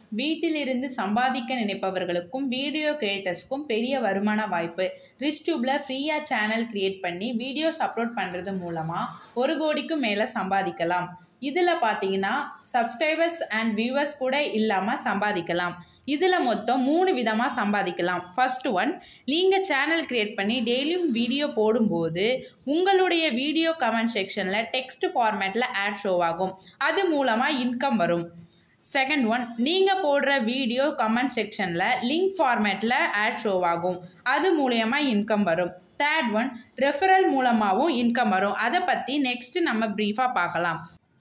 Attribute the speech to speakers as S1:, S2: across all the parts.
S1: வீட்டிலிருந்து சம்பாதிக்க நினைப்பவர்களுக்கும் வீடியோ கிரியேட்டர்ஸ்க்கும் பெரிய வருமான வாய்ப்பு ரிச் டியூப்ல ஃப்ரீயாக சேனல் கிரியேட் பண்ணி வீடியோஸ் அப்லோட் பண்ணுறது மூலமாக ஒரு கோடிக்கும் மேலே சம்பாதிக்கலாம் இதில் பார்த்தீங்கன்னா சப்ஸ்கிரைபர்ஸ் அண்ட் வியூவர்ஸ் கூட இல்லாமல் சம்பாதிக்கலாம் இதில் மொத்தம் மூணு விதமாக சம்பாதிக்கலாம் ஃபர்ஸ்ட் ஒன் நீங்கள் சேனல் கிரியேட் பண்ணி டெய்லியும் வீடியோ போடும்போது உங்களுடைய வீடியோ கமெண்ட் செக்ஷனில் டெக்ஸ்ட் ஃபார்மேட்டில் ஆட் ஷோ ஆகும் அது மூலமாக இன்கம் வரும் செகண்ட் ஒன் நீங்கள் போடுற வீடியோ கமெண்ட் செக்ஷனில் லிங்க் ஃபார்மேட்டில் ஆட் ஷோ ஆகும் அது மூலயமா இன்கம் வரும் தேர்ட் ஒன் ரெஃபரல் மூலமாகவும் இன்கம் வரும் அதை பற்றி நெக்ஸ்ட் நம்ம ப்ரீஃபாக பார்க்கலாம்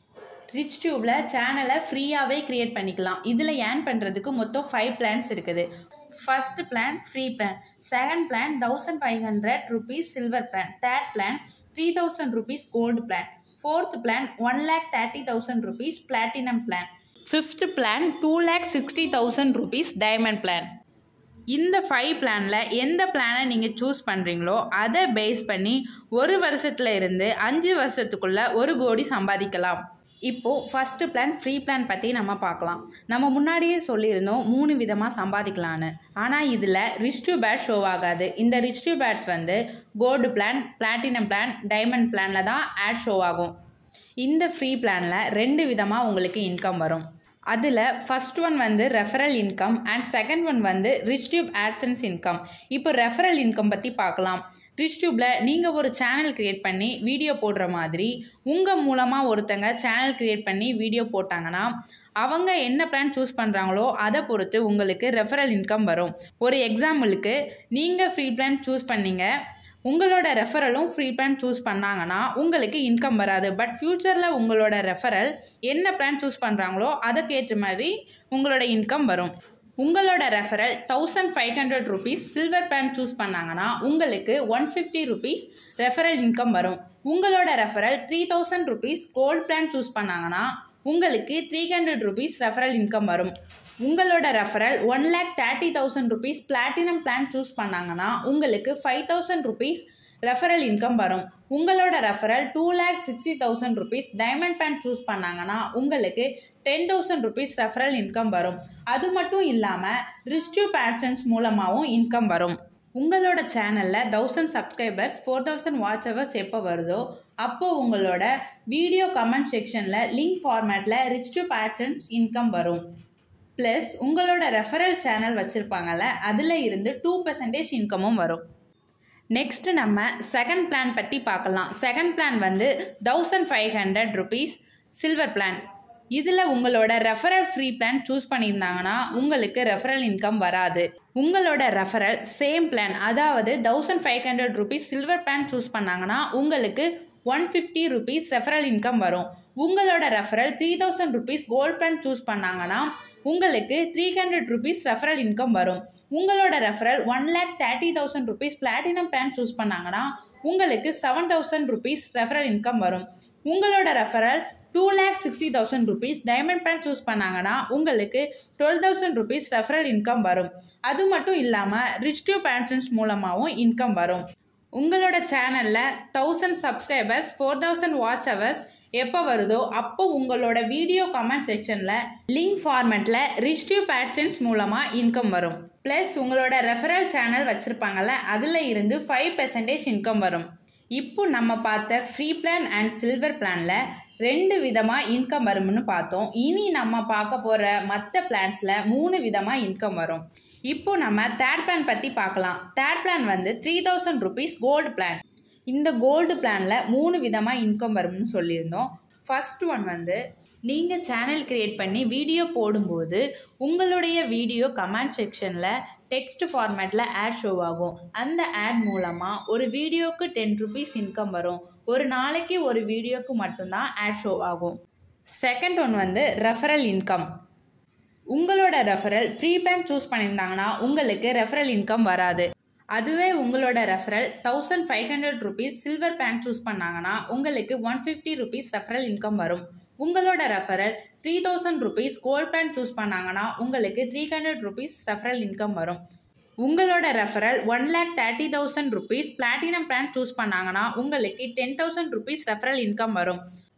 S1: ரிச் டியூப்பில் சேனலை ஃப்ரீயாகவே க்ரியேட் பண்ணிக்கலாம் இதில் ஏர்ன் பண்ணுறதுக்கு மொத்தம் ஃபைவ் பிளான்ஸ் இருக்குது first plan free plan second plan thousand five hundred rupees silver plan third plan three thousand rupees gold plan fourth plan one lakh thirty thousand rupees platinum plan fifth plan two lakh sixty thousand rupees diamond plan இந்த five பிளானில் எந்த பிளானை நீங்கள் choose பண்ணுறீங்களோ அதை base பண்ணி ஒரு வருஷத்துல இருந்து அஞ்சு வருஷத்துக்குள்ளே ஒரு கோடி சம்பாதிக்கலாம் இப்போது ஃபஸ்ட்டு பிளான் ஃப்ரீ பிளான் பற்றி நம்ம பார்க்கலாம் நம்ம முன்னாடியே சொல்லியிருந்தோம் மூணு விதமாக சம்பாதிக்கலான்னு ஆனால் இதில் ரிச் டு பேட் ஷோ ஆகாது இந்த ரிச் டு பேட்ஸ் வந்து gold plan platinum plan diamond பிளானில் தான் ஆட் ஷோ ஆகும் இந்த ஃப்ரீ பிளானில் ரெண்டு விதமாக உங்களுக்கு இன்கம் வரும் அதில் ஃபர்ஸ்ட் ஒன் வந்து referral income and second one வந்து ரிச் டியூப் ஆட்சன்ஸ் இன்கம் இப்போ ரெஃபரல் இன்கம் பற்றி பார்க்கலாம் ரிச் டியூப்பில் நீங்கள் ஒரு சேனல் க்ரியேட் பண்ணி வீடியோ போடுற மாதிரி உங்கள் மூலமாக ஒருத்தங்க சேனல் க்ரியேட் பண்ணி வீடியோ போட்டாங்கன்னா அவங்க என்ன பிளான் சூஸ் பண்ணுறாங்களோ அதை பொறுத்து உங்களுக்கு ரெஃபரல் இன்கம் வரும் ஒரு எக்ஸாம்பிளுக்கு நீங்கள் ஃப்ரீ பிளான் சூஸ் பண்ணீங்க உங்களோட ரெஃபரலும் ஃப்ரீ பிளான் சூஸ் பண்ணாங்கன்னா உங்களுக்கு இன்கம் வராது பட் ஃப்யூச்சரில் உங்களோட ரெஃபரல் என்ன பிளான் சூஸ் பண்ணுறாங்களோ அதுக்கேற்ற மாதிரி உங்களோட இன்கம் வரும் உங்களோட referral thousand five hundred rupees silver plan choose பண்ணாங்கன்னா உங்களுக்கு one fifty rupees referral income வரும் உங்களோட referral three thousand rupees gold plan choose பண்ணாங்கன்னா உங்களுக்கு three hundred rupees referral income வரும் உங்களோட referral one lakh thirty thousand rupees platinum plan choose பண்ணாங்கன்னா உங்களுக்கு five thousand rupees referral income வரும் உங்களோட referral two lakh sixty thousand rupees diamond plan choose பண்ணாங்கன்னா உங்களுக்கு ten thousand rupees referral income வரும் அது மட்டும் இல்லாமல் ரிஸ்டியூ பேட்சன்ஸ் மூலமாகவும் இன்கம் வரும் உங்களோட சேனலில் thousand subscribers four thousand watch hours எப்போ வருதோ அப்போது உங்களோட வீடியோ கமெண்ட் செக்ஷனில் லிங்க் ஃபார்மேட்டில் ரிச் டு பேட்சன்ஸ் இன்கம் வரும் ப்ளஸ் உங்களோட ரெஃபரல் சேனல் வச்சுருப்பாங்கல்ல அதில் இருந்து டூ பர்சன்டேஜ் இன்கமும் வரும் நெக்ஸ்ட் நம்ம செகண்ட் பிளான் பற்றி பார்க்கலாம் செகண்ட் பிளான் வந்து thousand five hundred rupees silver plan இதில் உங்களோட ரெஃபரல் ஃப்ரீ பிளான் சூஸ் பண்ணியிருந்தாங்கன்னா உங்களுக்கு ரெஃபரல் இன்கம் வராது உங்களோட ரெஃபரல் சேம் பிளான் அதாவது thousand five hundred rupees silver plan choose பண்ணாங்கன்னா உங்களுக்கு one fifty rupees referral income வரும் உங்களோட referral three thousand rupees gold plan choose பண்ணாங்கன்னா உங்களுக்கு three hundred rupees referral income வரும் உங்களோட referral one lakh thirty thousand rupees platinum plan choose பண்ணாங்கன்னா உங்களுக்கு seven thousand rupees referral income வரும் உங்களோட referral two lakh sixty thousand rupees diamond plan choose பண்ணாங்கன்னா உங்களுக்கு twelve thousand rupees referral income வரும் அது மட்டும் இல்லாமல் ரிச் டியூ பேன்ஷன்ஸ் மூலமாகவும் இன்கம் வரும் உங்களோட சேனலில் thousand subscribers four thousand watch hours எப்போ வருதோ அப்போ உங்களோட வீடியோ கமெண்ட் செக்ஷனில் லிங்க் ஃபார்மேட்டில் ரிச் டியூப் ஆட்சன்ஸ் மூலமாக இன்கம் வரும் ப்ளஸ் உங்களோட ரெஃபரல் சேனல் வச்சுருப்பாங்கல்ல அதில் இருந்து ஃபைவ் பெர்சன்டேஜ் இன்கம் வரும் இப்போ நம்ம பார்த்த ஃப்ரீ பிளான் அண்ட் சில்வர் பிளானில் ரெண்டு விதமாக இன்கம் வரும்னு பார்த்தோம் இனி நம்ம பார்க்க போகிற மற்ற பிளான்ஸில் மூணு விதமாக இன்கம் வரும் இப்போ நம்ம தேர்ட் பிளான் பற்றி பார்க்கலாம் தேர்ட் பிளான் வந்து three thousand rupees gold plan இந்த கோல்டு பிளானில் மூணு விதமாக இன்கம் வரும்னு சொல்லியிருந்தோம் ஃபர்ஸ்ட் ஒன் வந்து நீங்கள் சேனல் க்ரியேட் பண்ணி வீடியோ போடும்போது உங்களுடைய வீடியோ கமெண்ட் செக்ஷனில் டெக்ஸ்ட் ஃபார்மேட்டில் ஆட் ஷோ ஆகும் அந்த ஆட் மூலமாக ஒரு வீடியோக்கு டென் ருபீஸ் இன்கம் வரும் ஒரு நாளைக்கு ஒரு வீடியோக்கு மட்டும்தான் ஆட் ஷோ ஆகும் செகண்ட் ஒன் வந்து ரெஃபரல் இன்கம் உங்களோட ரெஃபரல் ஃப்ரீ பிளான் சூஸ் பண்ணியிருந்தாங்கன்னா உங்களுக்கு ரெஃபரல் இன்கம் வராது அதுவே உங்களோட referral thousand five hundred rupees silver plan choose பண்ணாங்கன்னா உங்களுக்கு one fifty rupees referral income வரும் உங்களோட referral three thousand rupees gold plan choose பண்ணாங்கன்னா உங்களுக்கு three hundred rupees referral income வரும் உங்களோட referral one lakh thirty thousand rupees platinum plan choose பண்ணாங்கன்னா உங்களுக்கு ten thousand rupees referral income வரும்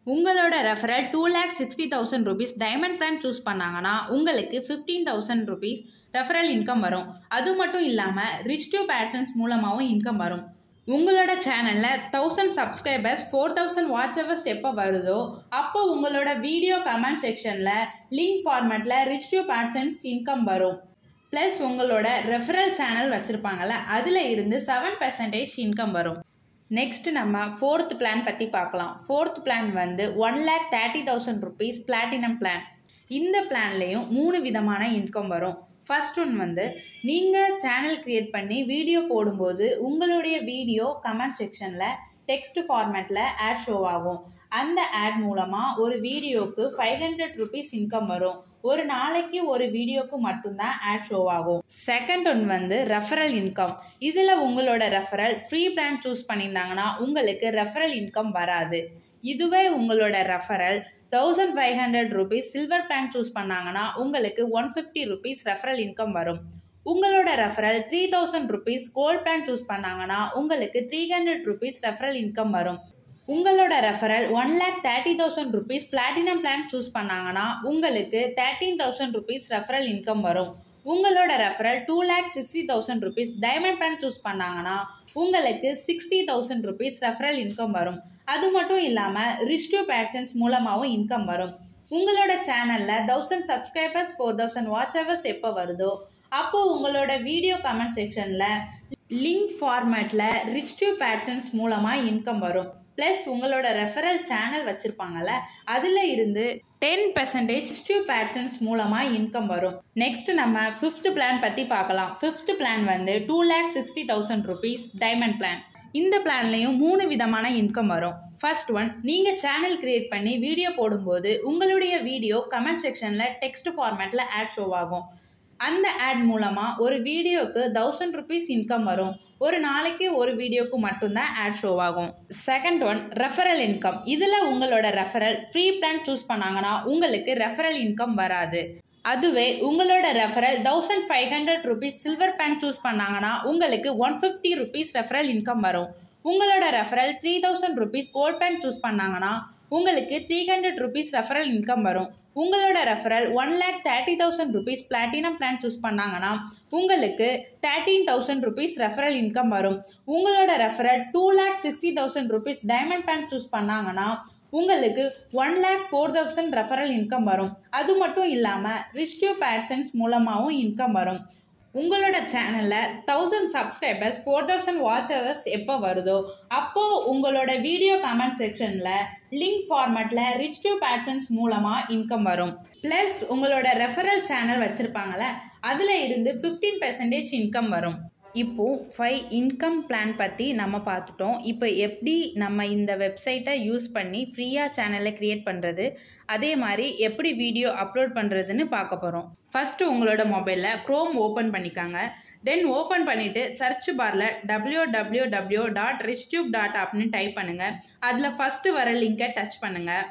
S1: உங்களோட referral two lakh sixty thousand rupees diamond plan choose பண்ணாங்கன்னா உங்களுக்கு fifteen thousand rupees referral income வரும் அது மட்டும் இல்லாமல் ரிச் டியூப் ஆட்சன்ஸ் மூலமாகவும் இன்கம் வரும் உங்களோட சேனலில் thousand subscribers four thousand watch hours எப்போ வருதோ அப்போ உங்களோட வீடியோ கமெண்ட் செக்ஷனில் லிங்க் ஃபார்மேட்டில் ரிச் டியூப் ஆட்சன்ஸ் இன்கம் வரும் ப்ளஸ் உங்களோட ரெஃபரல் சேனல் வச்சுருப்பாங்கல்ல அதில் இருந்து செவன் பர்சன்டேஜ் இன்கம் வரும் நெக்ஸ்ட் நம்ம ஃபோர்த் பிளான் பற்றி பார்க்கலாம் ஃபோர்த் பிளான் வந்து one lakh thirty thousand rupees platinum plan இந்த பிளான்லேயும் மூணு விதமான இன்கம் வரும் ஃபர்ஸ்ட் ஒன் வந்து நீங்கள் சேனல் க்ரியேட் பண்ணி வீடியோ போடும்போது உங்களுடைய வீடியோ கமெண்ட் செக்ஷனில் டெக்ஸ்ட் ஃபார்மேட்டில் ஆட் ஷோ ஆகும் அந்த ஆட் மூலமாக ஒரு வீடியோவுக்கு ஃபைவ் ஹண்ட்ரட் ருபீஸ் இன்கம் வரும் ஒரு நாளைக்கு ஒரு வீடியோக்கு மட்டும்தான் ஆட் ஷோ ஆகும் செகண்ட் ஒன் வந்து ரெஃபரல் இன்கம் இதில் உங்களோட ரெஃபரல் ஃப்ரீ பிளான் சூஸ் பண்ணியிருந்தாங்கன்னா உங்களுக்கு ரெஃபரல் இன்கம் வராது இதுவே உங்களோட referral thousand five hundred rupees silver plan choose பண்ணாங்கன்னா உங்களுக்கு one fifty rupees referral income வரும் உங்களோட referral three thousand rupees gold plan choose பண்ணாங்கன்னா உங்களுக்கு three hundred rupees referral income வரும் உங்களோட referral one lakh thirty thousand rupees platinum plan choose பண்ணாங்கன்னா உங்களுக்கு thirteen thousand rupees referral income வரும் உங்களோட referral two lakh sixty thousand rupees diamond plan choose பண்ணாங்கன்னா உங்களுக்கு sixty thousand rupees referral income வரும் அது மட்டும் இல்லாமல் ரிஸ்டியூ பேஷன்ஸ் மூலமாகவும் இன்கம் வரும் உங்களோட சேனலில் thousand subscribers four thousand watch hours எப்போ வருதோ அப்போது உங்களோட வீடியோ கமெண்ட் செக்ஷனில் லிங்க் ஃபார்மேட்டில் ரிச் டியூப் ஆட்சன்ஸ் மூலமாக இன்கம் வரும் ப்ளஸ் உங்களோட ரெஃபரல் சேனல் வச்சுருப்பாங்கல்ல அதில் இருந்து டென் பர்சன்டேஜ் டியூப் ஆட்சன்ஸ் மூலமாக இன்கம் வரும் நெக்ஸ்ட் நம்ம ஃபிஃப்த் பிளான் பற்றி பார்க்கலாம் ஃபிஃப்த் பிளான் வந்து two lakh sixty thousand rupees diamond plan இந்த பிளான்லேயும் மூணு விதமான இன்கம் வரும் ஃபர்ஸ்ட் ஒன் நீங்கள் சேனல் கிரியேட் பண்ணி வீடியோ போடும்போது உங்களுடைய வீடியோ கமெண்ட் செக்ஷனில் டெக்ஸ்ட் ஃபார்மேட்டில் ஆட் ஷோ ஆகும் அந்த ஆட் மூலமாக ஒரு வீடியோக்கு தௌசண்ட் ருபீஸ் இன்கம் வரும் ஒரு நாளைக்கு ஒரு வீடியோக்கு மட்டும்தான் ஆட் ஷோ ஆகும் செகண்ட் ஒன் ரெஃபரல் இன்கம் இதில் உங்களோட ரெஃபரல் ஃப்ரீ பிளான் சூஸ் பண்ணாங்கன்னா உங்களுக்கு ரெஃபரல் இன்கம் வராது அதுவே உங்களோட referral thousand five hundred rupees silver plan choose பண்ணாங்கன்னா உங்களுக்கு one fifty rupees referral income வரும் உங்களோட referral three thousand rupees gold plan choose பண்ணாங்கன்னா உங்களுக்கு three hundred rupees referral income வரும் உங்களோட referral one lakh thirty thousand rupees platinum plan choose பண்ணாங்கன்னா உங்களுக்கு thirteen thousand rupees referral income வரும் உங்களோட referral two lakh sixty thousand rupees diamond plan choose பண்ணாங்கன்னா உங்களுக்கு one lakh four thousand referral income வரும் அது மட்டும் இல்லாமல் ரிஸ்டியூ பேர்சன்ஸ் மூலமாகவும் இன்கம் வரும் உங்களோட சேனலில் thousand subscribers four thousand watch hours எப்போ வருதோ அப்போது உங்களோட வீடியோ கமெண்ட் செக்ஷனில் லிங்க் ஃபார்மேட்டில் ரிச் டியூ பேர்சன்ஸ் மூலமாக இன்கம் வரும் ப்ளஸ் உங்களோட ரெஃபரல் சேனல் வச்சுருப்பாங்களே அதில் இருந்து ஃபிஃப்டீன் பெர்சன்டேஜ் இன்கம் வரும் இப்போது ஃபைவ் இன்கம் பிளான் பற்றி நம்ம பார்த்துட்டோம் இப்போ எப்படி நம்ம இந்த வெப்சைட்டை யூஸ் பண்ணி ஃப்ரீயாக சேனலை க்ரியேட் பண்ணுறது அதே மாதிரி எப்படி வீடியோ அப்லோட் பண்ணுறதுன்னு பார்க்க போகிறோம் ஃபஸ்ட்டு உங்களோட மொபைலில் க்ரோம் ஓப்பன் பண்ணிக்காங்க தென் ஓப்பன் பண்ணிவிட்டு சர்ச் பாரில் W W W dot rich tube dot ஆப்னு டைப் பண்ணுங்கள் அதில் ஃபஸ்ட்டு வர லிங்கை டச் பண்ணுங்கள்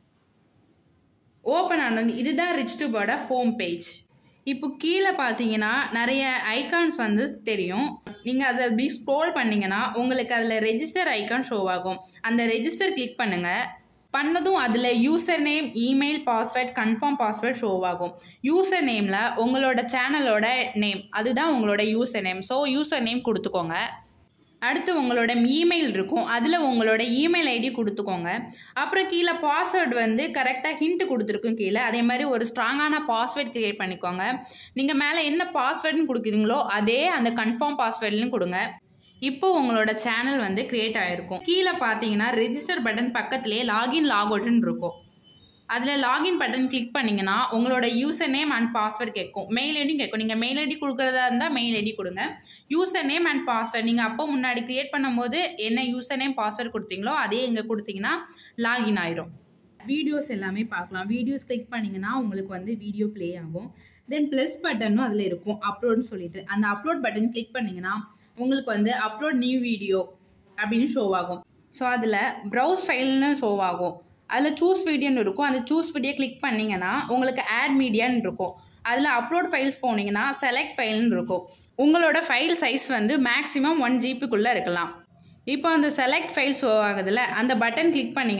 S1: ஓப்பன் ஆனது இதுதான் ரிச் டியூபோட ஹோம் பேஜ் இப்போ கீழே பார்த்தீங்கன்னா நிறைய ஐகான்ஸ் வந்து தெரியும் நீங்கள் அதை அப்படி ஸ்க்ரோல் பண்ணிங்கன்னா உங்களுக்கு அதில் ரெஜிஸ்டர் ஐகான் ஷோ ஆகும் அந்த ரெஜிஸ்டர் கிளிக் பண்ணுங்கள் பண்ணதும் அதில் user name email password confirm password show ஆகும் யூசர் நேமில் உங்களோட சேனலோட நேம் அதுதான் உங்களோட user name so user name கொடுத்துக்கோங்க அடுத்து உங்களோட இமெயில் இருக்கும் அதில் உங்களோட இமெயில் ஐடி கொடுத்துக்கோங்க அப்புறம் கீழே பாஸ்வேர்டு வந்து கரெக்டாக ஹிண்ட் கொடுத்துருக்கும் கீழே அதே மாதிரி ஒரு ஸ்ட்ராங்கான பாஸ்வேர்ட் க்ரியேட் பண்ணிக்கோங்க நீங்கள் மேலே என்ன பாஸ்வேர்டுன்னு கொடுக்குறீங்களோ அதே அந்த கன்ஃபார்ம் பாஸ்வேர்ட்லையும் கொடுங்க இப்போ உங்களோட சேனல் வந்து க்ரியேட் ஆகிருக்கும் கீழே பார்த்தீங்கன்னா ரெஜிஸ்டர் பட்டன் பக்கத்துலேயே லாகின் லாகவுட்னு இருக்கும் அதில் லாகின் பட்டன் கிளிக் பண்ணிங்கன்னா உங்களோட யூசர் நேம் அண்ட் பாஸ்வேர்ட் கேட்கும் மெயில் ஐடியும் கேட்கும் நீங்கள் மெயில் ஐடி கொடுக்குறதா இருந்தால் மெயில் ஐடி கொடுங்க யூசர் நேம் அண்ட் பாஸ்வேர்ட் நீங்கள் அப்போ முன்னாடி க்ரியேட் பண்ணும்போது என்ன யூசர் நேம் பாஸ்வேர்ட் கொடுத்தீங்களோ அதே இங்கே கொடுத்தீங்கன்னா லாகின் ஆயிரும் வீடியோஸ் எல்லாமே பார்க்கலாம் வீடியோஸ் கிளிக் பண்ணிங்கன்னா உங்களுக்கு வந்து வீடியோ ப்ளே ஆகும் தென் ப்ளஸ் பட்டனும் அதில் இருக்கும் அப்லோட்னு சொல்லிட்டு அந்த அப்லோட் பட்டன் கிளிக் பண்ணிங்கன்னா உங்களுக்கு வந்து அப்லோட் நியூ வீடியோ அப்படின்னு ஷோ ஆகும் ஸோ அதில் ப்ரௌஸ் ஃபைல்னு ஷோ ஆகும் அதில் சூஸ் வீடியோன்னு இருக்கும் அந்த சூஸ் வீடியோ கிளிக் பண்ணிங்கன்னா உங்களுக்கு ஆட் மீடியான்னு இருக்கும் அதில் அப்லோட் ஃபைல்ஸ் போனீங்கன்னா செலக்ட் ஃபைல்னு இருக்கும் உங்களோட ஃபைல் சைஸ் வந்து மேக்ஸிமம் ஒன் ஜிபிக்குள்ளே இருக்கலாம் இப்போ அந்த செலக்ட் ஃபைல் ஷோ ஆகுதுல அந்த பட்டன் கிளிக் பண்ணிங்கன்னா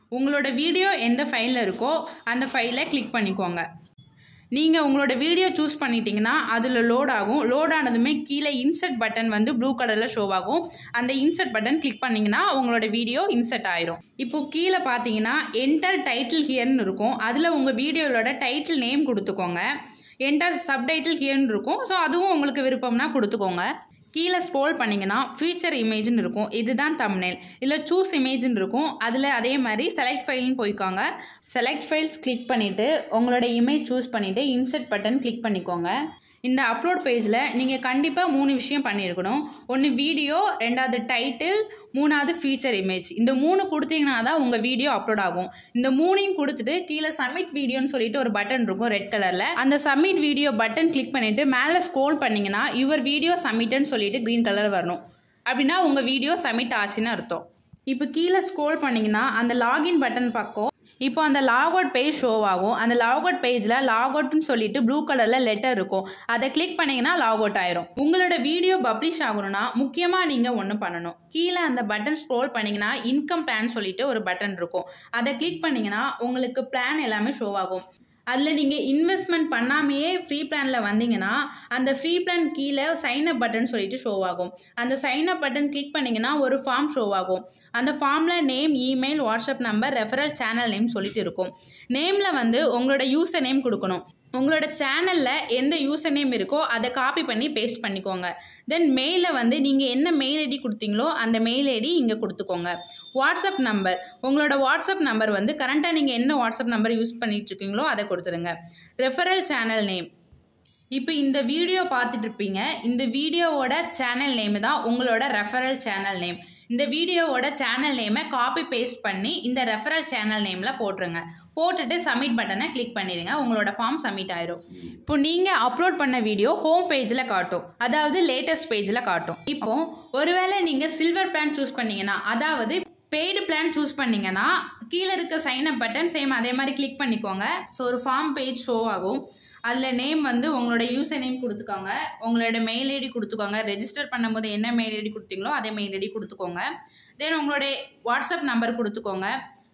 S1: உங்களோட வீடியோ எந்த ஃபைலில் இருக்கோ அந்த ஃபைலை கிளிக் பண்ணிக்கோங்க நீங்கள் உங்களோட வீடியோ சூஸ் பண்ணிட்டீங்கன்னா அதில் லோட் ஆகும் லோட் ஆனதுமே கீழே இன்சர்ட் பட்டன் வந்து ப்ளூ கலரில் ஷோ ஆகும் அந்த இன்சர்ட் பட்டன் கிளிக் பண்ணிங்கன்னா உங்களோட வீடியோ இன்சர்ட் ஆயிரும் இப்போ கீழே பார்த்தீங்கன்னா என்டர் டைட்டில் ஹியர்னு இருக்கும் அதில் உங்கள் வீடியோவோட டைட்டில் நேம் கொடுத்துக்கோங்க என்டர் சப்டைட்டில் ஹியர்னு இருக்கும் ஸோ அதுவும் உங்களுக்கு விருப்பம்னா கொடுத்துக்கோங்க கீழே ஸ்க்ரோல் பண்ணிங்கன்னா ஃபீச்சர் இமேஜ்னு இருக்கும் இதுதான் தம்னேல் இல்லை சூஸ் இமேஜ்னு இருக்கும் அதில் அதே மாதிரி செலக்ட் ஃபைல்னு போய்க்கோங்க செலக்ட் ஃபைல்ஸ் கிளிக் பண்ணிவிட்டு உங்களோட இமேஜ் சூஸ் பண்ணிவிட்டு இன்சர்ட் பட்டன் கிளிக் பண்ணிக்கோங்க இந்த அப்லோட் பேஜில் நீங்கள் கண்டிப்பாக மூணு விஷயம் பண்ணியிருக்கணும் ஒன்று வீடியோ ரெண்டாவது டைட்டில் மூணாவது ஃபீச்சர் இமேஜ் இந்த மூணு கொடுத்தீங்கன்னா தான் உங்கள் வீடியோ அப்லோட் ஆகும் இந்த மூணையும் கொடுத்துட்டு கீழே சப்மிட் வீடியோன்னு சொல்லிட்டு ஒரு பட்டன் இருக்கும் ரெட் கலரில் அந்த சப்மிட் வீடியோ பட்டன் கிளிக் பண்ணிவிட்டு மேலே ஸ்க்ரோல் பண்ணிங்கன்னா யுவர் வீடியோ சப்மிட்னு சொல்லிட்டு க்ரீன் கலர் வரணும் அப்படின்னா உங்கள் வீடியோ சப்மிட் ஆச்சுன்னு அர்த்தம் இப்போ கீழே ஸ்க்ரோல் பண்ணிங்கன்னா அந்த லாகின் பட்டன் பக்கம் இப்போ அந்த லாக் அவுட் பேஜ் ஷோ ஆகும் அந்த லாக் அவுட் பேஜில் லாக் அவுட்னு சொல்லிட்டு ப்ளூ கலரில் லெட்டர் இருக்கும் அதை கிளிக் பண்ணிங்கன்னா லாக் அவுட் ஆயிரும் உங்களோட வீடியோ பப்ளிஷ் ஆகணும்னா முக்கியமாக நீங்கள் ஒன்று பண்ணணும் கீழே அந்த பட்டன் ஸ்க்ரோல் பண்ணிங்கன்னா இன்கம் பிளான் சொல்லிட்டு ஒரு பட்டன் இருக்கும் அதை கிளிக் பண்ணிங்கன்னா உங்களுக்கு பிளான் எல்லாமே ஷோ ஆகும் அதில் நீங்கள் இன்வெஸ்ட்மெண்ட் பண்ணாமையே ஃப்ரீ பிளானில் வந்தீங்கன்னா அந்த ஃப்ரீ பிளான் கீழே சைன் அப் பட்டன் சொல்லிட்டு ஷோ ஆகும் அந்த சைன் அப் பட்டன் கிளிக் பண்ணிங்கன்னா ஒரு ஃபார்ம் ஷோ ஆகும் அந்த ஃபார்மில் name email WhatsApp number referral channel name சொல்லிட்டு இருக்கும் நேமில் வந்து உங்களோட யூசர் நேம் கொடுக்கணும் உங்களோட சேனலில் எந்த யூசர் நேம் இருக்கோ அதை காப்பி பண்ணி பேஸ்ட் பண்ணிக்கோங்க தென் மெயிலில் வந்து நீங்கள் என்ன மெயில் ஐடி கொடுத்தீங்களோ அந்த மெயில் ஐடி இங்கே கொடுத்துக்கோங்க வாட்ஸ்அப் நம்பர் உங்களோட வாட்ஸ்அப் நம்பர் வந்து கரண்ட்டாக நீங்கள் என்ன வாட்ஸ்அப் நம்பர் யூஸ் பண்ணிட்டு இருக்கீங்களோ அதை கொடுத்துருங்க ரெஃபரல் சேனல் நேம் இப்போ இந்த வீடியோ பார்த்துட்டு இருப்பீங்க இந்த வீடியோவோட சேனல் நேம் தான் உங்களோட ரெஃபரல் சேனல் நேம் இந்த வீடியோவோட சேனல் நேமை காப்பி பேஸ்ட் பண்ணி இந்த ரெஃபரல் சேனல் நேமில் போட்டுருங்க போட்டுட்டு சப்மிட் பட்டனை கிளிக் பண்ணிடுங்க உங்களோட ஃபார்ம் சப்மிட் ஆயிரும் இப்போ நீங்கள் அப்லோட் பண்ண வீடியோ ஹோம் பேஜில் காட்டும் அதாவது லேட்டஸ்ட் பேஜில் காட்டும் இப்போ ஒருவேளை நீங்கள் சில்வர் பிளான் சூஸ் பண்ணீங்கன்னா அதாவது பெய்டு பிளான் சூஸ் பண்ணீங்கன்னா கீழே இருக்க சைன் அப் பட்டன் சேம் அதே மாதிரி கிளிக் பண்ணிக்கோங்க ஸோ ஒரு ஃபார்ம் பேஜ் ஷோ ஆகும் அதில் நேம் வந்து உங்களோட யூசர் நேம் கொடுத்துக்கோங்க உங்களோட மெயில் ஐடி கொடுத்துக்கோங்க ரெஜிஸ்டர் பண்ணும்போது என்ன மெயில் ஐடி கொடுத்தீங்களோ அதே மெயில் ஐடி கொடுத்துக்கோங்க தென் உங்களுடைய வாட்ஸ்அப் நம்பர் கொடுத்துக்கோங்க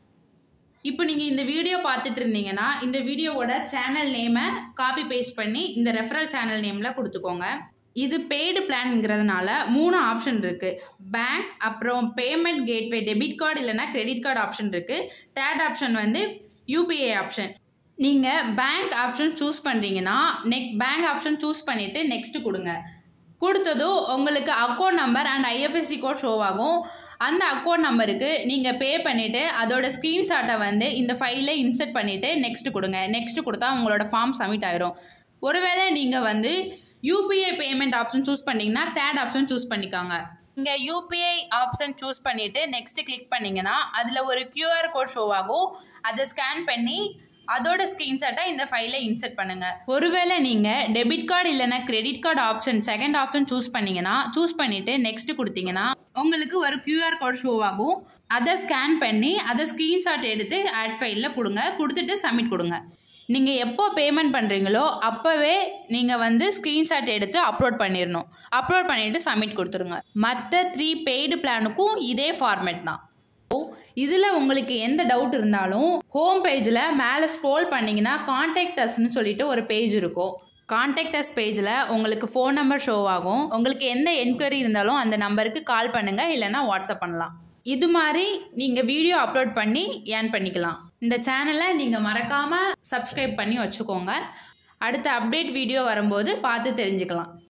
S1: இப்போ நீங்கள் இந்த வீடியோ பார்த்துட்டு இருந்தீங்கன்னா இந்த வீடியோவோட சேனல் நேமை காப்பி பேஸ்ட் பண்ணி இந்த ரெஃபரல் சேனல் நேமில் கொடுத்துக்கோங்க இது பெய்டு பிளான்ங்கிறதுனால மூணு ஆப்ஷன் இருக்குது பேங்க் அப்புறம் பேமெண்ட் கேட்வே டெபிட் கார்டு இல்லைன்னா கிரெடிட் கார்டு ஆப்ஷன் இருக்குது தேர்ட் ஆப்ஷன் வந்து யூபிஐ ஆப்ஷன் நீங்கள் பேங்க் ஆப்ஷன் சூஸ் பண்ணுறீங்கன்னா நெக் பேங்க் ஆப்ஷன் சூஸ் பண்ணிவிட்டு நெக்ஸ்ட் கொடுங்க கொடுத்ததும் உங்களுக்கு account number and IFSC code show ஆகும் அந்த அக்கௌண்ட் நம்பருக்கு நீங்கள் பே பண்ணிவிட்டு அதோட ஸ்க்ரீன்ஷாட்டை வந்து இந்த ஃபைலில் இன்சர்ட் பண்ணிவிட்டு நெக்ஸ்ட் கொடுங்க நெக்ஸ்ட் கொடுத்தா உங்களோட ஃபார்ம் சப்மிட் ஆயிரும் ஒருவேளை நீங்கள் வந்து யூபிஐ பேமெண்ட் ஆப்ஷன் சூஸ் பண்ணிங்கன்னா தேர்ட் ஆப்ஷன் சூஸ் பண்ணிக்கோங்க இங்கே யூபிஐ ஆப்ஷன் சூஸ் பண்ணிவிட்டு நெக்ஸ்ட் கிளிக் பண்ணிங்கன்னா அதில் ஒரு கியூஆர் கோட் ஷோ ஆகும் அதை ஸ்கேன் பண்ணி அதோட ஸ்க்ரீன்ஷாட்டை இந்த ஃபைலில் இன்சர்ட் பண்ணுங்க ஒருவேளை நீங்கள் டெபிட் கார்டு இல்லைன்னா credit card option second option choose பண்ணீங்கன்னா சூஸ் பண்ணிவிட்டு நெக்ஸ்ட் கொடுத்தீங்கன்னா உங்களுக்கு ஒரு கியூஆர் கோட் ஷோ ஆகும் அதை ஸ்கேன் பண்ணி அதை ஸ்க்ரீன்ஷாட் எடுத்து ஆட் ஃபைலில் கொடுங்க கொடுத்துட்டு சப்மிட் கொடுங்க நீங்கள் எப்போ பேமெண்ட் பண்ணுறீங்களோ அப்போவே நீங்கள் வந்து ஸ்க்ரீன்ஷாட் எடுத்து அப்லோட் பண்ணிடணும் அப்லோட் பண்ணிவிட்டு சப்மிட் கொடுத்துருங்க மற்ற த்ரீ பெய்டு பிளானுக்கும் இதே ஃபார்மேட் தான் இதில் உங்களுக்கு எந்த டவுட் இருந்தாலும் ஹோம் பேஜில் மேலே ஸ்க்ரோல் பண்ணிங்கன்னா கான்டாக்ட் அஸ்ன்னு சொல்லிட்டு ஒரு பேஜ் இருக்கும் கான்டாக்ட் அஸ் பேஜில் உங்களுக்கு ஃபோன் நம்பர் ஷோ ஆகும் உங்களுக்கு எந்த என்கொயரி இருந்தாலும் அந்த நம்பருக்கு கால் பண்ணுங்கள் இல்லைன்னா வாட்ஸ்அப் பண்ணலாம் இது மாதிரி நீங்கள் வீடியோ அப்லோட் பண்ணி ஏர்ன் பண்ணிக்கலாம் இந்த சேனலை நீங்கள் மறக்காமல் சப்ஸ்கிரைப் பண்ணி வச்சுக்கோங்க அடுத்த அப்டேட் வீடியோ வரும்போது பார்த்து தெரிஞ்சுக்கலாம்